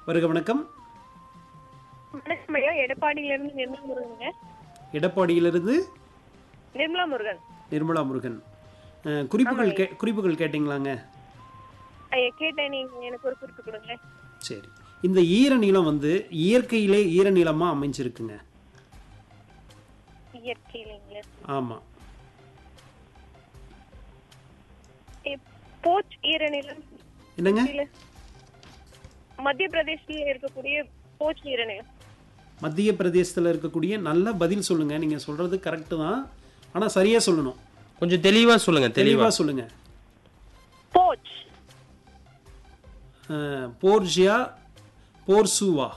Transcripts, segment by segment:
வருக வணக்கம் வணக்கம் ஐயா எடப்பாடியிலிருந்து நிர்மலா முருகனுங்க எடப்பாடியிலிருந்து நிர்மலா முருகன் நிர்மலா முருகன் அஹ், குறிப்புகள் கே குறிப்புகள் கேட்டிங்களாங்க ஐயா கேட்டேன் நீங்க எனக்கு ஒரு குறிப்பு கொடுங்களேன் சரி இந்த ஈரநிலம் வந்து இயற்கையிலே ஈரநிலமா அமைஞ்சிருக்குங்க இயற்கையிலங்களா ஆமா போச் ஈரநிலம் என்னங்க இல்ல மத்திய பிரதேசத்தில் இருக்கக்கூடிய போச் ஈரநிலம் மத்திய பிரதேசத்தில் இருக்கக்கூடிய நல்ல பதில் சொல்லுங்க நீங்க சொல்றது கரெக்டு தான் ஆனா சரியா சொல்லணும் கொஞ்சம் தெளிவா சொல்லுங்க தெளிவா தெளிவா சொல்லுங்க போச் அஹ், போர்ஜியா போர்சுவா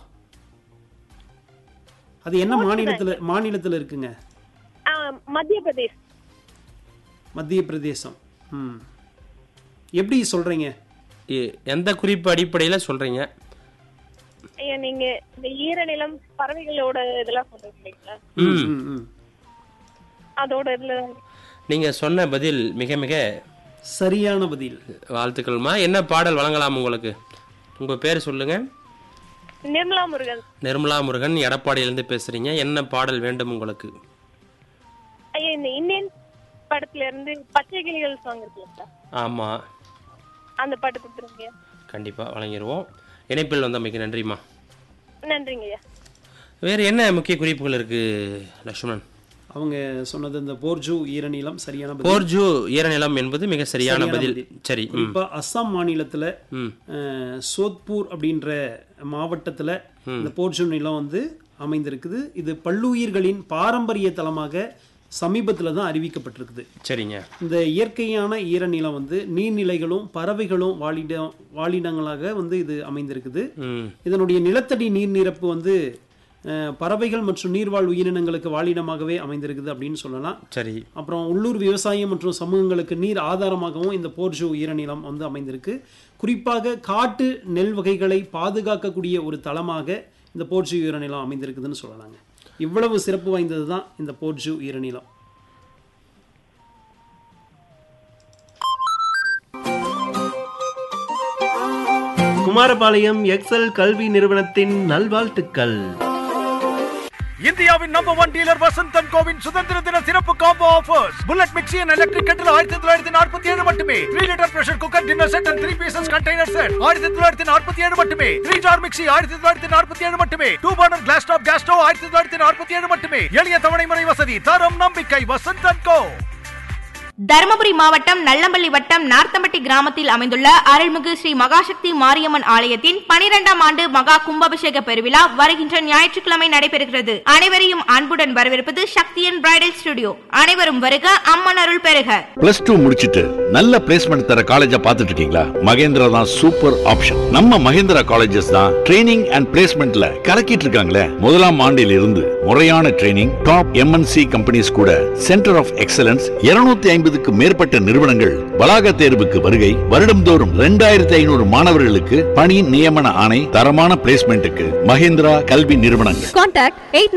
அது என்ன மாநிலத்துல மாநிலத்துல இருக்குங்க ஆ, மத்திய பிரதேஷ் மத்திய பிரதேசம் ம் எப்படி சொல்றீங்க எ- எந்த குறிப்பு அடிப்படையில சொல்றீங்க ஐயா நீங்க இந்த ஈரநிலம் பறவைகளோட இதெல்லாம் சொல்றீங்க இல்லைங்களா ம் ம், ம். அதோட இதுல நீங்க சொன்ன பதில் மிக மிக சரியான பதில் வாழ்த்துக்கள்மா என்ன பாடல் வழங்கலாம் உங்களுக்கு உங்க பேர் சொல்லுங்க நிர்மலா முருகன் நிர்மலா முருகன் எடப்பாடியிலேருந்து பேசுறீங்க என்ன பாடல் வேண்டும் உங்களுக்கு ஐயா இந்த இந்தியன் படத்துல இருந்து பச்சை கிளிகள் சாங் இருக்குல்ல ஆமா அந்த பாட்டு கொடுத்துருங்க கண்டிப்பா வழங்கிடுவோம் இணைப்பில் வந்தமைக்கு நன்றிம்மா நன்றிங்க ஐயா வேறு என்ன முக்கிய குறிப்புகள் இருக்கு லட்சுமணன் அவங்க சொன்னது இந்த போர்ஜு ஈரநிலம் சரியான பதில் போர்ஜு ஈரநிலம் என்பது மிக சரியான சரியான பதில் பதில். சரி ம் குறிப்பா அஸ்ஸாம் மாநிலத்துல ம் அஹ், சோத்பூர் அப்படின்ற மாவட்டத்துல இந்த போர்ஜு நிலம் வந்து அமைந்திருக்குது இது பல்லுயிர்களின் பாரம்பரிய தலமாக சமீபத்துல தான் அறிவிக்கப்பட்டிருக்குது சரிங்க இந்த இயற்கையான ஈரநிலம் வந்து நீர்நிலைகளும் பறவைகளும் வாழிட வாழிடங்களாக வந்து இது அமைந்திருக்குது ம் இதனுடைய நிலத்தடி நீர் நிரப்பு வந்து அஹ், பறவைகள் மற்றும் நீர்வாழ் உயிரினங்களுக்கு வாழிடமாகவே அமைந்திருக்குது அப்படின்னு சொல்லலாம் சரி அப்புறம் உள்ளூர் விவசாயம் மற்றும் சமூகங்களுக்கு நீர் ஆதாரமாகவும் இந்த போர்ஜோ ஈரநிலம் வந்து அமைந்திருக்கு குறிப்பாக காட்டு நெல் வகைகளை பாதுகாக்கக்கூடிய ஒரு தளமாக இந்த போர்ஜு ஈரநிலம் அமைந்திருக்குதுன்னு சொல்லலாங்க இவ்வளவு சிறப்பு வாய்ந்தது தான் இந்த போர்ஜு ஈரநிலம் குமாரபாளையம் எக்ஸல் கல்வி நிறுவனத்தின் நல்வாழ்த்துக்கள் இந்தியாவின் நம்பர் ஒன் டீலர் வசந்தன் கோவின் சுதந்திர தின சிறப்பு combo offers bullet mixie and electric kettle ஆயிரத்தி தொள்ளாயிரத்தி நாற்பத்தி ஏழு மட்டுமே three litre pressure cooker dinner set and three pieces container set ஆயிரத்தி தொள்ளாயிரத்தி நாற்பத்தி ஏழு மட்டுமே த்ரீ ஜார் மிக்சி ஆயிரத்தி தொள்ளாயிரத்தி நாற்பத்தி ஏழு மட்டுமே two burner glass top gas stove ஆயிரத்தி தொள்ளாயிரத்தி நாற்பத்தி ஏழு மட்டுமே எளிய தவணை முறை வசதி தரம் நம்பிக்கை வசந்தன் கோ தருமபுரி மாவட்டம் நல்லம்பள்ளி வட்டம் நார்த்தம்பட்டி கிராமத்தில் அமைந்துள்ள அருள்மிகு ஸ்ரீ மகாசக்தி மாரியம்மன் ஆலயத்தின் பனிரெண்டாம் ஆண்டு மகா கும்பாபிஷேக பெருவிழா வருகின்ற ஞாயிற்றுக்கிழமை நடைபெறுகிறது அனைவரையும் அன்புடன் வரவேற்பது சக்தியன் பிரைடல் ஸ்டுடியோ அனைவரும் வருக அம்மன் அருள் பெறுக பிளஸ் டூ முடிச்சிட்டு நல்ல பிளேஸ்மெண்ட் தர காலேஜா பார்த்துட்டு இருக்கீங்களா மகேந்திரா தான் சூப்பர் ஆப்ஷன் நம்ம மகேந்திரா காலேஜஸ் தான் ட்ரைனிங் அண்ட் பிளேஸ்மெண்ட்ல கலக்கிட்டு இருக்காங்களே முதலாம் ஆண்டில் இருந்து முறையான ட்ரைனிங் டாப் எம்என்சி கம்பெனிஸ் கூட சென்டர் ஆஃப் எக்ஸலன்ஸ் 250 ஐம்பதுக்கு மேற்பட்ட நிறுவனங்கள் வளாக தேர்வுக்கு வருகை வருடம்தோறும் ரெண்டாயிரத்தி ஐநூறு மாணவர்களுக்கு பணி நியமன ஆணை தரமான பிளேஸ்மெண்ட்டுக்கு மகேந்திரா கல்வி நிறுவனங்கள் Contact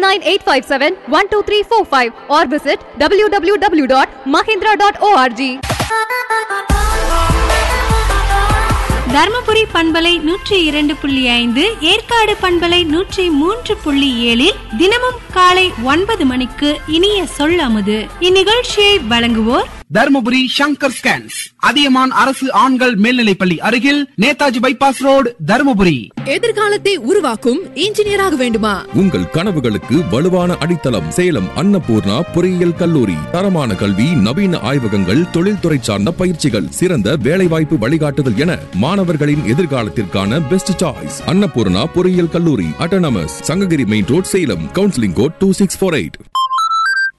89857-12345 or visit www.mahindra.org. Dharmapuri பண்பலை நூற்றி இரண்டு புள்ளி ஐந்து ஏற்காடு பண்பலை நூற்றி மூன்று புள்ளி ஏழில் தினமும் காலை ஒன்பது மணிக்கு இனிய சொல்லாமது இந்நிகழ்ச்சியை வழங்குவோர் தர்மபுரி சங்கர் ஸ்கேன்ஸ் அதியமான் அரசு ஆண்கள் மேல்நிலைப்பள்ளி அருகில் நேதாஜி பைபாஸ் ரோடு தர்மபுரி எதிர்காலத்தை உருவாக்கும் இன்ஜினியராக வேண்டுமா உங்கள் கனவுகளுக்கு வலுவான அடித்தளம் சேலம் அன்னபூர்ணா பொறியியல் கல்லூரி தரமான கல்வி நவீன ஆய்வகங்கள் தொழில்துறை சார்ந்த பயிற்சிகள் சிறந்த வேலைவாய்ப்பு வழிகாட்டுதல் என மாணவர்களின் எதிர்காலத்திற்கான பெஸ்ட் சாய்ஸ் அன்னபூர்ணா பொறியியல் கல்லூரி autonomous Sankagiri main road Salem counselling code two six four eight